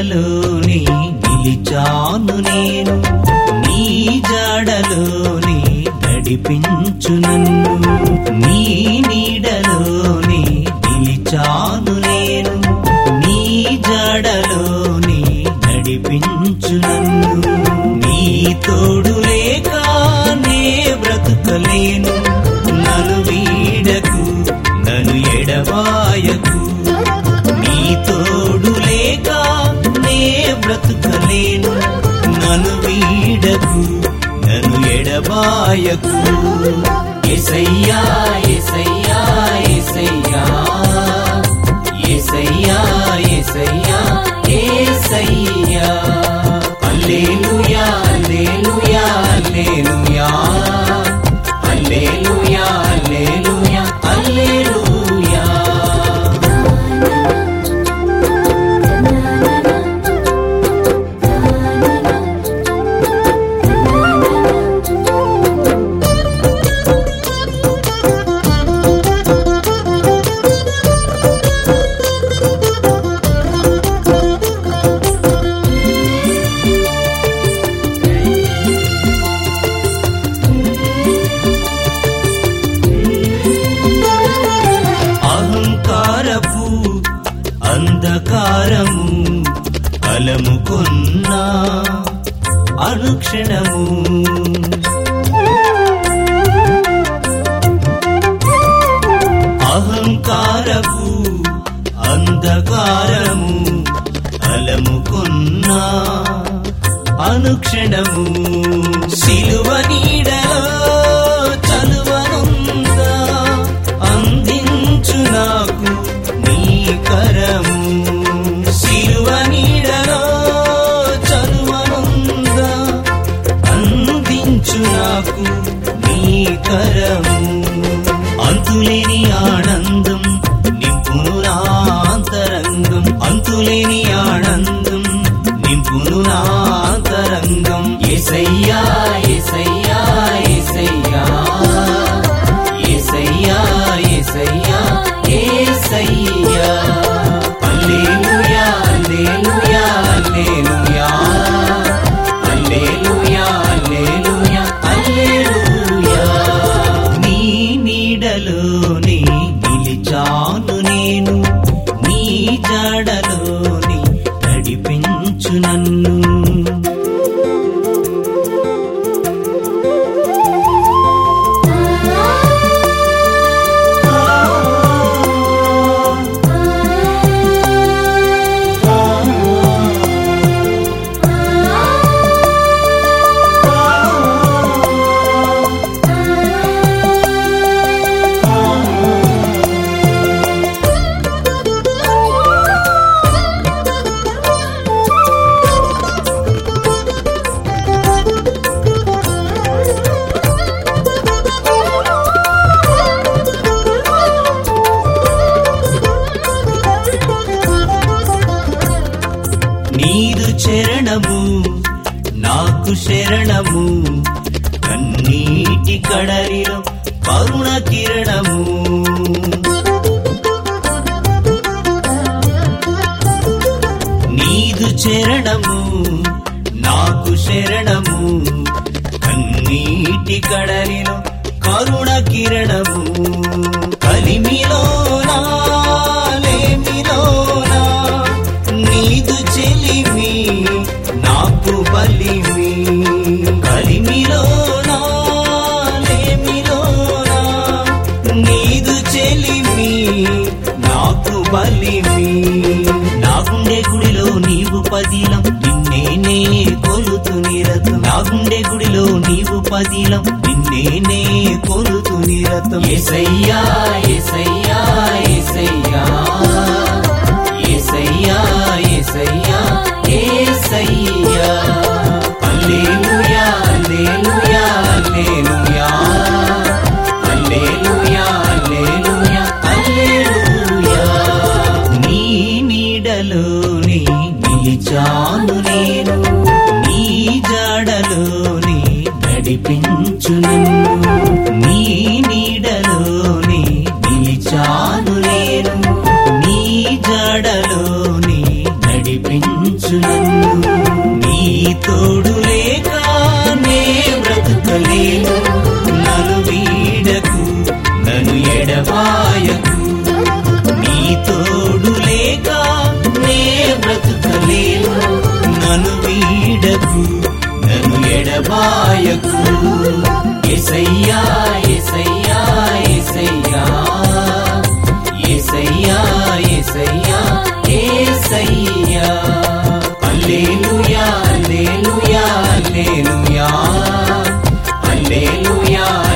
నీడలోని నిలిచాను నేను నీ జాడలోని నడిపించు నన్ను నీ నీడలోని నిలిచాను నేను నీ జాడలోని నడిపించు నన్ను నీ తోడు లేక నే బ్రతుకలేను నన్ను వీడకు నన్ను ఎడవాయకు నీ తోడు లేక నే బ్రతుకలేను నన్ను వీడకు నన్ను ఎడబాయకు ఎసయ్యా ఎసయ్యా ఎసయ్యా ఎసయ్యా ఎసయ్యా ఎసయ్యా అల్లేలుయా అల్లేలుయా అల్లేలుయా అల్లేలుయా అల్లేలుయా అల్లేలుయా అహంకారపు అంధకారము అలముకున్న అనుక్షణము అహంకారపు అంధకారము అలముకున్న అనుక్షణము సిలువ నీడలో చలువనుందా అందించు నాకు నీ కరము సిలువ నీడలో చలువనుందా అందించు నాకు నీ కరము అంతులేని ఆనందం నింపును నా అంతరంగం అంతులేని ఆనందం నింపును నా అంతరంగం ఎసయ్యా ఎసయ్యా ఎసయ్యా ఏసయ్యా ఏసయ్యా ఏసయ్యా హల్లెలూయా హల్లెలూయా హల్లెలూయా హల్లెలూయా హల్లెలూయా హల్లెలూయా నీ నీడలోని నిలిచాను నేను నీ జాడలోని నడిపించు నన్ను నీదు చరణము నాకు శరణము కన్నీటి కడలిలో కరుణ కిరణము నీదు చరణము నాకు శరణము కన్నీటి కడలిలో కరుణ కిరణము కలిమిలోనా లేమిలోనా నీదు చెలిమి నాకు బలిమి కలిమిలోనా లేమిలోనా నీదు చెలిమి నాకు బలిమి నా గుండె గుడిలో నీవు పదిలం నిన్నే నే కొలుతు నిరతం నా గుండె గుడిలో నీవు పదిలం నిన్నే నే కొలుతు నిరతం ఎసయ్యా ఎసయ్యా ఎసయ్యా ఏసయ్యా ఏసయ్యా ఏసయ్యా హల్లెలూయా హల్లెలూయా హల్లెలూయా హల్లెలూయా హల్లెలూయా హల్లెలూయా నీ నీడలోని నిలిచాను నేను నీ జాడలోని నడిపించు నన్ను నీ నీడలోని నిలిచాను నేను నీ జాడలోని నడిపించు ఏసయ్యా ఏసయ్యా అల్లేలుయా అల్లేలుయా అల్లేలుయా అల్లేలుయా